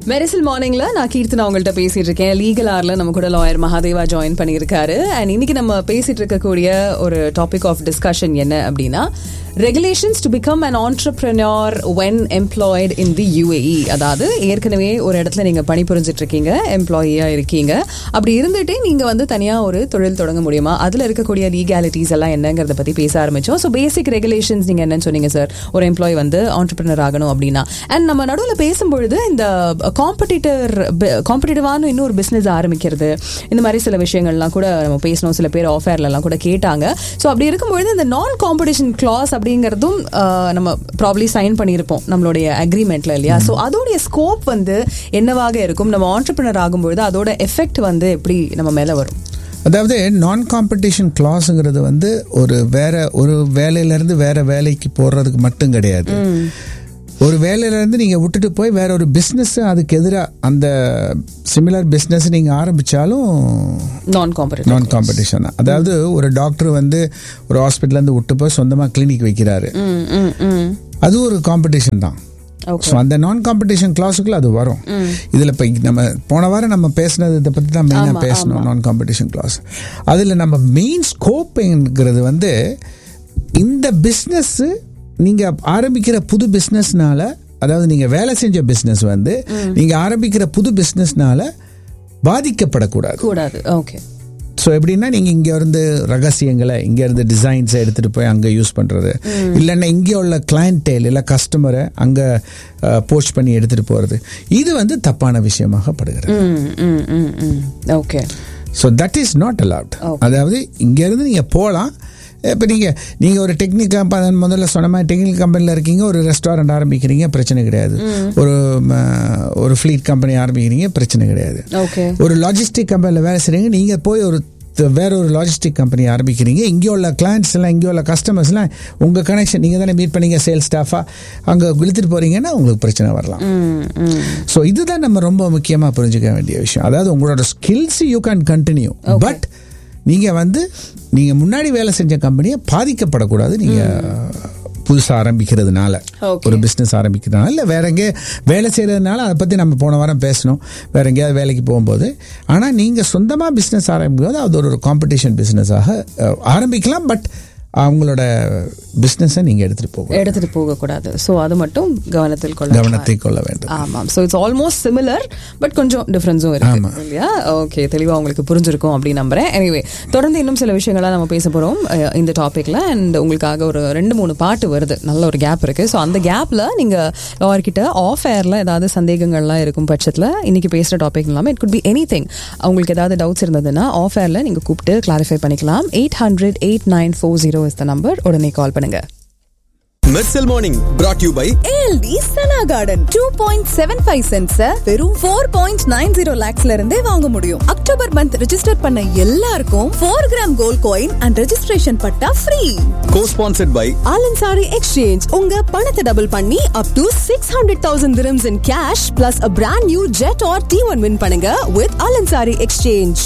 மெரிசல் மார்னிங்ல நான் கீர்த்தனா உங்கள்கிட்ட பேசிட்டு இருக்கேன் லீகல் ஆர்ல நம்ம கூட லாயர் மகாதேவா ஜாயின் பண்ணியிருக்காரு அண்ட் இன்னைக்கு நம்ம பேசிட்டு இருக்கக்கூடிய ஒரு டாபிக் ஆஃப் டிஸ்கஷன் என்ன அப்படின்னா regulations to become an entrepreneur when employed in the UAE அதாவது ஏற்கனவே ஒரு இடத்துல நீங்க பணிபுரிஞ்சிட்டு இருக்கீங்க எம்ப்ளாயியா இருக்கீங்க அப்படி இருந்துட்டே நீங்க வந்து தனியா ஒரு தொழில் தொடங்க முடியுமா அதுல இருக்கக்கூடிய லீகாலிட்டிஸ் எல்லாம் என்னங்கிறத பத்தி பேச ஆரம்பிச்சோம் ஸோ பேசிக் ரெகுலேஷன்ஸ் நீங்க என்னன்னு சொன்னீங்க சார் ஒரு எம்ப்ளாய் வந்து ஆண்டர்பிரினர் ஆகணும் அப்படின்னா அண்ட் நம்ம நடுவில் பேசும்பொழுது இந்த காம்படிட்டர் காம்படிட்டிவான இன்னொரு பிஸ்னஸ் ஆரம்பிக்கிறது இந்த மாதிரி சில விஷயங்கள்லாம் கூட நம்ம பேசணும் சில பேர் ஆஃபர்லாம் கூட கேட்டாங்க ஸோ அப்படி இருக்கும்பொழுது இந்த நான் காம்படிஷன் கிளாஸ் அப்படிங்கிறதும் ஆஹ், நம்ம ப்ராப்ளி சைன் பண்ணியிருப்போம் நம்மளுடைய அக்ரிமெண்ட்ல இல்லையா ஸோ அதோடைய ஸ்கோப் வந்து என்னவாக இருக்கும் நம்ம ஆண்டர்பிரினர் ஆகும்பொழுது அதோட எஃபெக்ட் வந்து எப்படி நம்ம மேல வரும் அதாவது நான் காம்படிஷன் கிளாஸுங்கிறது வந்து ஒரு வேற ஒரு வேலையிலேருந்து வேற வேலைக்கு போடுறதுக்கு மட்டும் கிடையாது ஒரு வேலையிலேருந்து நீங்கள் விட்டுட்டு போய் வேற ஒரு பிஸ்னஸ் அதுக்கு எதிராக அந்த சிமிலர் பிஸ்னஸ் நீங்கள் ஆரம்பித்தாலும் நான் காம்படிட்டிவ் நான் காம்படிஷன் தான் அதாவது ஒரு டாக்டர் வந்து ஒரு ஹாஸ்பிட்டல்லேருந்து விட்டு போய் சொந்தமாக கிளினிக் வைக்கிறாரு ம் ம் ம் அது ஒரு காம்படிஷன் தான் ஓகே ஸோ அந்த நான் காம்படிஷன் கிளாஸுக்குள்ள அது வரும் இதில் இப்போ நம்ம போன வாரம் நம்ம பேசினது இதை பற்றி தான் மெயினாக பேசணும் நான் காம்படிஷன் கிளாஸ் அதில் நம்ம மெயின் ஸ்கோப்புங்கிறது வந்து இந்த பிஸ்னஸ்ஸு நீங்கள் ஆரம்பிக்கிற புது பிஸ்னஸ்னால அதாவது நீங்கள் வேலை செஞ்ச பிஸ்னஸ் வந்து நீங்கள் ஆரம்பிக்கிற புது பிஸ்னஸ்னால பாதிக்கப்படக்கூடாது கூடாது ஓகே ஸோ எப்படின்னா நீங்கள் இங்கே இருந்து ரகசியங்களை இங்கே இருந்து டிசைன்ஸை எடுத்துகிட்டு போய் அங்கே யூஸ் பண்ணுறது இல்லைன்னா இங்கே உள்ள கிளைண்டேல் இல்லை கஸ்டமரை அங்கே போஸ்ட் பண்ணி எடுத்துகிட்டு போகிறது இது வந்து தப்பான விஷயமாகப்படுகிறது ம் ம் ம் ம் okay so that is not allowed Okay. அதாவது இங்கேருந்து நீங்கள் போகலாம் இப்போ நீங்கள் நீங்கள் ஒரு டெக்னிக் கம்பெனி முதல்ல சொன்ன மாதிரி டெக்னிக்கல் கம்பெனியில் இருக்கீங்க ஒரு ரெஸ்டாரண்ட் ஆரம்பிக்கிறீங்க பிரச்சனை கிடையாது ஒரு ம, ஒரு ஃப்ளீட் கம்பெனி ஆரம்பிக்கிறீங்க பிரச்சனை கிடையாது ஓகே ஒரு லாஜிஸ்டிக் கம்பெனியில் வேலை செய்கிறீங்க நீங்கள் போய் ஒரு த- வேற ஒரு லாஜிஸ்டிக் கம்பெனி ஆரம்பிக்கிறீங்க இங்கே உள்ள கிளைண்ட்ஸ் எல்லாம் இங்கே உள்ள கஸ்டமர்ஸ்லாம் உங்கள் கனெக்ஷன் நீங்கள் தானே மீட் பண்ணீங்க சேல்ஸ் ஸ்டாஃபாக அங்கே இழுத்துட்டு போகிறீங்கன்னா உங்களுக்கு பிரச்சனை வரலாம் ம் ம் ஸோ இதுதான் நம்ம ரொம்ப முக்கியமாக புரிஞ்சுக்க வேண்டிய விஷயம் அதாவது உங்களோட skills you can continue but நீங்கள் வந்து நீங்கள் முன்னாடி வேலை செஞ்ச கம்பெனியை பாதிக்கப்படக்கூடாது நீங்கள் புதுசாக ஆரம்பிக்கிறதுனால Okay. ஒரு பிஸ்னஸ் ஆரம்பிக்கிறதுனால இல்லை வேற எங்கேயே வேலை செய்கிறதுனால அதை பற்றி நம்ம போன வாரம் பேசணும் வேற எங்கேயாவது வேலைக்கு போகும்போது ஆனால் நீங்கள் சொந்தமாக பிஸ்னஸ் ஆரம்பிக்கும்போது அது ஒரு காம்படிஷன் பிஸ்னஸாக ஆரம்பிக்கலாம் பட் அவங்களோட பிஸ்னஸை நீங்கள் எடுத்துகிட்டு போக எடுத்துட்டு போக கூடாது சோ அது மட்டும் கவனத்தில் கொள்ள கவனத்தை கொள்ள வேண்டும் ஆமாம் so it's almost similar but கொஞ்சம் டிஃப்ரென்ஸும் ஆமா. இருக்கு இல்லையா ஓகே தெளிவா உங்களுக்கு புரிஞ்சிருக்கும் அப்படின்னு நம்புறேன் எனிவே தொடர்ந்து இன்னும் சில விஷயங்களா நம்ம பேச போறோம் அஹ், இந்த டாபிக்ல அண்ட் உங்களுக்காக ஒரு ரெண்டு மூணு பாட்டு வருது நல்ல ஒரு கேப் இருக்கு ஸோ அந்த கேப்ல நீங்க லாயர் கிட்ட ஆஃப் ஏர்ல ஏதாவது சந்தேகங்கள்லாம் இருக்கும் பட்சத்துல இன்னைக்கு பேசுற டாபிக் இல்லாம it could be anything உங்களுக்கு ஏதாவது டவுட்ஸ் இருந்ததுன்னா ஆஃப் ஏர்ல நீங்க கூப்பிட்டு கிளாரிஃபை பண்ணிக்கலாம் eight hundred eight nine four zero is the number உடனே கால் பண்ணுங்க Mersal morning brought you by ALT Sana garden two point seven five cents வெறும் ஃபோர் பாயிண்ட் நைன் ஜீரோ லேக்ஸ்ல இருந்தே வாங்க முடியும் அக்டோபர் மந்த் ரெஜிஸ்டர் பண்ண எல்லாருக்கும் four gram gold coin and registration patta free co sponsored by Al Ansari exchange உங்க பணத்தை டபுள் பண்ணி up to six hundred thousand dirhams in cash plus a brand new Jetour T one win பண்ணுங்க with Al Ansari exchange